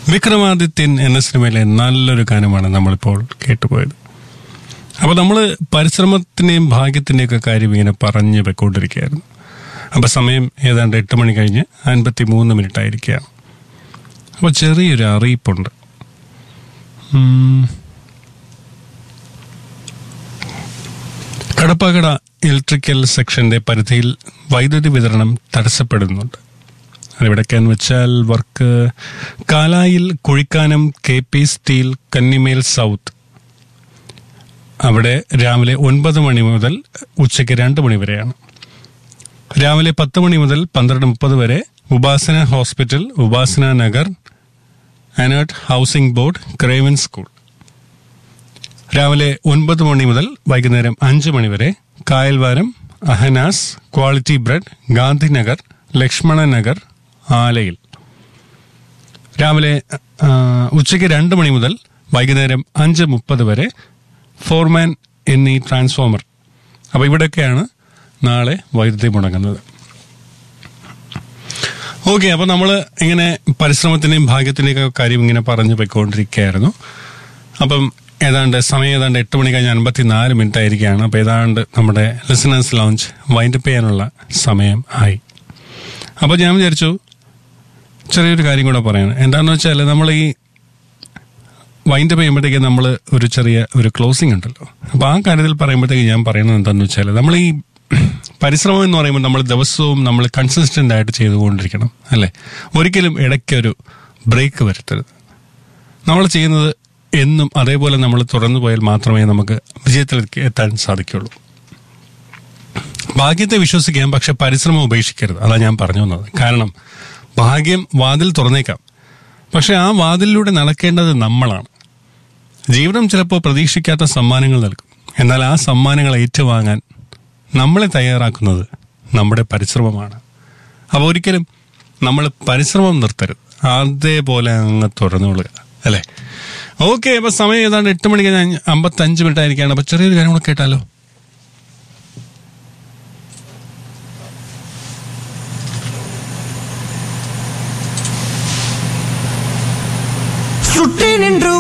വിക്രമാദിത്യൻ എന്ന സിനിമയിലെ നല്ലൊരു ഗാനമാണ് നമ്മളിപ്പോൾ കേട്ടുപോയത് അപ്പോൾ നമ്മൾ പരിശ്രമത്തിന്റെയും ഭാഗ്യത്തിന്റെയും ഒക്കെ കാര്യം ഇങ്ങനെ പറഞ്ഞു പോയിക്കൊണ്ടിരിക്കുകയായിരുന്നു അപ്പോൾ സമയം ഏതാണ്ട് എട്ട് മണി കഴിഞ്ഞ് അൻപത്തി മൂന്ന് മിനിറ്റ് ആയിരിക്കുകയാണ് അപ്പോൾ ചെറിയൊരു അറിയിപ്പുണ്ട് ഉം. കടപ്പാക്കട ഇലക്ട്രിക്കൽ സെക്ഷന്റെ പരിധിയിൽ വൈദ്യുതി വിതരണം തടസ്സപ്പെടുന്നുണ്ട് അതെവിടേക്കാന്ന് വെച്ചാൽ വർക്ക് കാലായിൽ Kuzhikkanam K P steel Kannimel south അവിടെ രാവിലെ ഒൻപത് മണി മുതൽ ഉച്ചയ്ക്ക് രണ്ട് മണി വരെയാണ് രാവിലെ പത്ത് മണി മുതൽ പന്ത്രണ്ട് മുപ്പത് വരെ Upasana hospital Upasana Nagar ANERT housing board Craven school രാവിലെ ഒൻപത് മണി മുതൽ വൈകുന്നേരം അഞ്ച് മണി വരെ കായൽവാരം അഹനാസ് ക്വാളിറ്റി ബ്രെഡ് ഗാന്ധിനഗർ ലക്ഷ്മണ നഗർ ആലയിൽ രാവിലെ ആ, ഉച്ചയ്ക്ക് രണ്ട് മണി മുതൽ വൈകുന്നേരം അഞ്ച് മുപ്പത് വരെ ഫോർമാൻ എന്നീ ട്രാൻസ്ഫോമർ അപ്പോൾ ഇവിടെയൊക്കെയാണ് നാളെ വൈദ്യുതി മുടങ്ങുന്നത് ഓക്കെ അപ്പോൾ നമ്മൾ ഇങ്ങനെ പരിശ്രമത്തിന്റെയും ഭാഗ്യത്തിന്റെയും ഒക്കെ കാര്യം ഇങ്ങനെ പറഞ്ഞു പോയിക്കൊണ്ടിരിക്കുകയായിരുന്നു അപ്പം ഏതാണ്ട് സമയം ഏതാണ്ട് എട്ട് മണി കഴിഞ്ഞ് അൻപത്തി നാല് മിനിറ്റ് ആയിരിക്കുകയാണ് അപ്പോൾ ഏതാണ്ട് നമ്മുടെ ലിസണേഴ്സ് ലോഞ്ച് വൈൻഡപ്പ് ചെയ്യാനുള്ള സമയം ആയി അപ്പോൾ ഞാൻ വിചാരിച്ചു ചെറിയൊരു കാര്യം കൂടെ പറയാണ് എന്താണെന്ന് വെച്ചാൽ നമ്മൾ ഈ വൈൻഡപ്പ് ചെയ്യുമ്പോഴത്തേക്ക് നമ്മൾ ഒരു ചെറിയ ഒരു ക്ലോസിംഗ് ഉണ്ടല്ലോ അപ്പോൾ ആ കാര്യത്തിൽ പറയുമ്പോഴത്തേക്ക് ഞാൻ പറയുന്നത് എന്താണെന്ന് വെച്ചാൽ നമ്മൾ ഈ പരിശ്രമം എന്ന് പറയുമ്പോൾ നമ്മൾ ദിവസവും നമ്മൾ കൺസിസ്റ്റന്റ് ആയിട്ട് ചെയ്തുകൊണ്ടിരിക്കണം അല്ലേ ഒരിക്കലും ഇടയ്ക്കൊരു ബ്രേക്ക് വരുത്തരുത് നമ്മൾ ചെയ്യുന്നത് എന്നും അതേപോലെ നമ്മൾ തുടർന്നു പോയാൽ മാത്രമേ നമുക്ക് വിജയത്തിലേക്ക് എത്താൻ സാധിക്കുള്ളൂ ഭാഗ്യത്തെ വിശ്വസിക്കാം പക്ഷെ പരിശ്രമം ഉപേക്ഷിക്കരുത് അതാ ഞാൻ പറഞ്ഞു വന്നത് കാരണം ഭാഗ്യം വാതിൽ തുറന്നേക്കാം പക്ഷെ ആ വാതിലിലൂടെ നടക്കേണ്ടത് നമ്മളാണ് ജീവിതം ചിലപ്പോൾ പ്രതീക്ഷിക്കാത്ത സമ്മാനങ്ങൾ നൽകും എന്നാൽ ആ സമ്മാനങ്ങൾ ഏറ്റുവാങ്ങാൻ നമ്മളെ തയ്യാറാക്കുന്നത് നമ്മുടെ പരിശ്രമമാണ് അപ്പോൾ ഒരിക്കലും നമ്മൾ പരിശ്രമം നിർത്തരുത് അതേപോലെ അങ്ങ് തുറന്നുകൊള്ളുക അല്ലേ ഓക്കെ അപ്പൊ സമയം ഏതാണ്ട് എട്ട് മണിക്ക് ഞാൻ അമ്പത്തഞ്ച് മിനിറ്റ് ആയിരിക്കാണ് അപ്പൊ ചെറിയൊരു കാര്യം കൂടെ കേട്ടാലോ